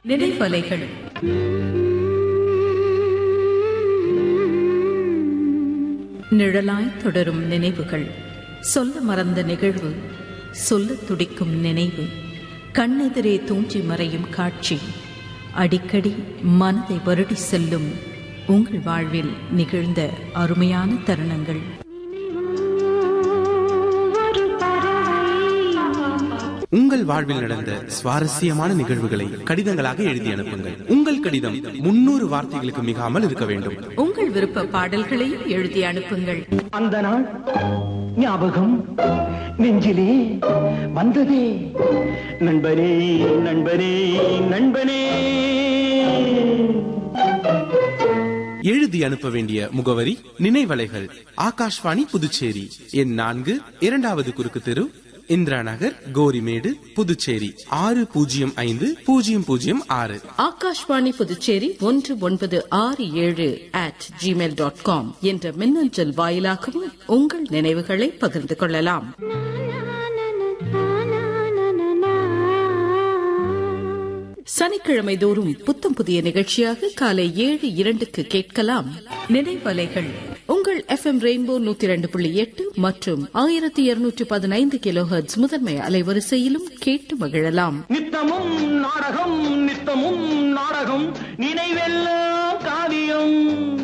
நினைவலைகள் நிழலாய் தொடரும் நினைவுகள் சொல்ல மறந்த நிகழ்வு சொல்லத் துடிக்கும் நினைவு கண்ணெதிரே தூஞ்சி மறையும் காட்சி அடிக்கடி மனதை வருடி செல்லும் உங்கள் வாழ்வில் நிகழ்ந்த அருமையான தருணங்கள் உங்கள் வாழ்வில் நடந்த சுவாரஸ்யமான நிகழ்வுகளை கடிதங்களாக எழுதி அனுப்புங்கள் உங்கள் கடிதம் முன்னூறு வார்த்தைகளுக்கு மிகாமல் இருக்க வேண்டும் உங்கள் விருப்ப பாடல்களையும் எழுதி அனுப்புங்கள் அந்த நாள் ஞாபகம் நெஞ்சிலே வந்ததே நண்பனே நண்பனே நண்பனே எழுதி அனுப்ப வேண்டிய முகவரி நினைவலைகள் ஆகாஷ்வாணி புதுச்சேரி எண் நான்கு இரண்டாவது குறுக்கு தெரு இந்திரா நகர் கோரிமேடு புதுச்சேரி ஆறு பூஜ்ஜியம் ஐந்து பூஜ்ஜியம் பூஜ்ஜியம் ஆறு ஆகாஷ்வாணி புதுச்சேரி ஒன்று ஒன்பது ஆறு ஏழு அட் ஜிமெயில் டாட் காம் என்ற மின்னஞ்சல் வாயிலாகவும் உங்கள் நினைவுகளை பகிர்ந்து கொள்ளலாம் சனிக்கிழமை தோறும் புத்தம் புதிய நிகழ்ச்சியாக காலை ஏழு இரண்டுக்கு கேட்கலாம் நினைவலைகள் உங்கள் எஃப்எம் ரெயின்போ நூத்தி ரெண்டு புள்ளி எட்டு மற்றும் ஆயிரத்தி இருநூற்றி பதினைந்து கிலோ முதன்மை அலைவரிசையிலும் கேட்டு மகிழலாம் நித்தமும் நாடகம் நித்தமும் நாடகம் நினைவெல்லாம் காவியம்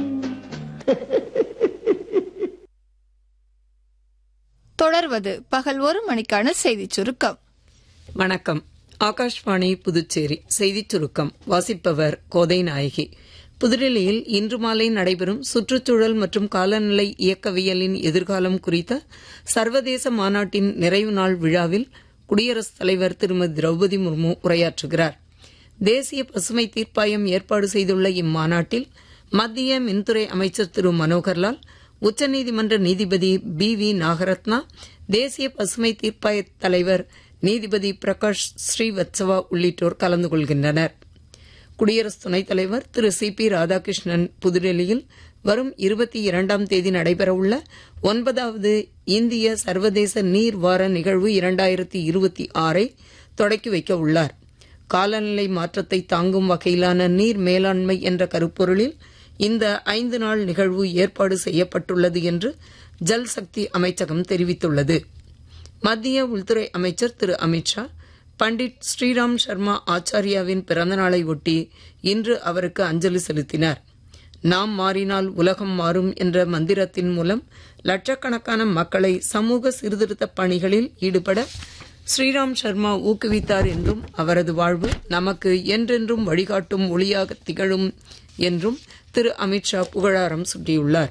தொடர்வது பகல் ஒரு மணிக்கான செய்திச் சுருக்கம் வணக்கம் ஆகாஷ்வாணி புதுச்சேரி செய்திச் சுருக்கம் வாசிப்பவர் கோதை நாயகி புதுடெல்லியில் இன்று மாலை நடைபெறும் சுற்றுச்சூழல் மற்றும் காலநிலை இயக்கவியலின் எதிர்காலம் குறித்த சர்வதேச மாநாட்டின் நிறைவு நாள் விழாவில் குடியரசுத் தலைவர் திருமதி திரௌபதி முர்மு உரையாற்றுகிறார் தேசிய பசுமை தீர்ப்பாயம் ஏற்பாடு செய்துள்ள இம்மாநாட்டில் மத்திய மின்துறை அமைச்சர் திரு மனோகர்லால் உச்சநீதிமன்ற நீதிபதி பி வி நாகரத்னா தேசிய பசுமை தீர்ப்பாய தலைவர் நீதிபதி பிரகாஷ் ஸ்ரீவத்சவா உள்ளிட்டோர் கலந்து கொள்கின்றனர் குடியரசு துணைத் தலைவர் திரு சி பி ராதாகிருஷ்ணன் புதுடெல்லியில் வரும் இருபத்தி இரண்டாம் தேதி நடைபெறவுள்ள ஒன்பதாவது இந்திய சர்வதேச நீர் வார நிகழ்வு இரண்டாயிரத்தி இருபத்தி ஆறை தொடக்கி வைக்க உள்ளார் காலநிலை மாற்றத்தை தாங்கும் வகையிலான நீர் மேலாண்மை என்ற கருப்பொருளில் இந்த ஐந்து நாள் நிகழ்வு ஏற்பாடு செய்யப்பட்டுள்ளது என்று ஜல் சக்தி அமைச்சகம் தெரிவித்துள்ளது மத்திய உள்துறை அமைச்சர் திரு அமித்ஷா பண்டிட் ஸ்ரீராம் சர்மா ஆச்சாரியாவின் பிறந்தநாளை ஒட்டி இன்று அவருக்கு அஞ்சலி செலுத்தினார் நாம் மாறினால் உலகம் மாறும் என்ற மந்திரத்தின் மூலம் லட்சக்கணக்கான மக்களை சமூக சீர்திருத்த பணிகளில் ஈடுபட ஸ்ரீராம் சர்மா ஊக்குவித்தார் என்றும் அவரது வாழ்வு நமக்கு என்றென்றும் வழிகாட்டும் ஒளியாக திகழும் என்றும் திரு அமித்ஷா புகழாரம் சூட்டியுள்ளார்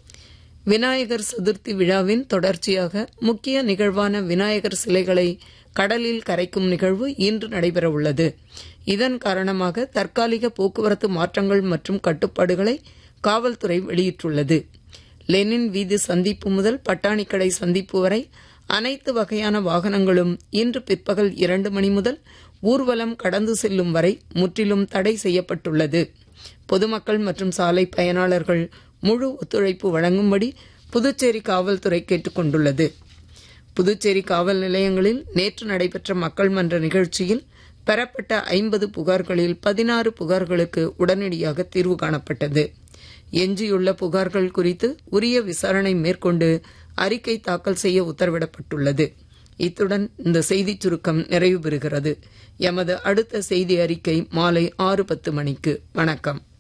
விநாயகர் சதுர்த்தி விழாவின் தொடர்ச்சியாக முக்கிய நிகழ்வான விநாயகர் சிலைகளை கடலில் கரைக்கும் நிகழ்வு இன்று நடைபெறவுள்ளது இதன் காரணமாக தற்காலிக போக்குவரத்து மாற்றங்கள் மற்றும் கட்டுப்பாடுகளை காவல்துறை வெளியிட்டுள்ளது லெனின் வீதி சந்திப்பு முதல் பட்டாணிக்கடை சந்திப்பு வரை அனைத்து வகையான வாகனங்களும் இன்று பிற்பகல் இரண்டு மணி முதல் ஊர்வலம் கடந்து செல்லும் வரை முற்றிலும் தடை செய்யப்பட்டுள்ளது பொதுமக்கள் மற்றும் சாலை பயனாளர்கள் முழு ஒத்துழைப்பு வழங்கும்படி புதுச்சேரி காவல்துறை கேட்டுக் கொண்டுள்ளது புதுச்சேரி காவல் நிலையங்களில் நேற்று நடைபெற்ற மக்கள் மன்ற நிகழ்ச்சியில் பெறப்பட்ட ஐம்பது புகார்களில் பதினாறு புகார்களுக்கு உடனடியாக தீர்வு காணப்பட்டது எஞ்சியுள்ள புகார்கள் குறித்து உரிய விசாரணை மேற்கொண்டு அறிக்கை தாக்கல் செய்ய உத்தரவிடப்பட்டுள்ளது இத்துடன் இந்த செய்திச் சுருக்கம் நிறைவு பெறுகிறது எமது அடுத்த செய்தி அறிக்கை மாலை ஆறு பத்து மணிக்கு வணக்கம்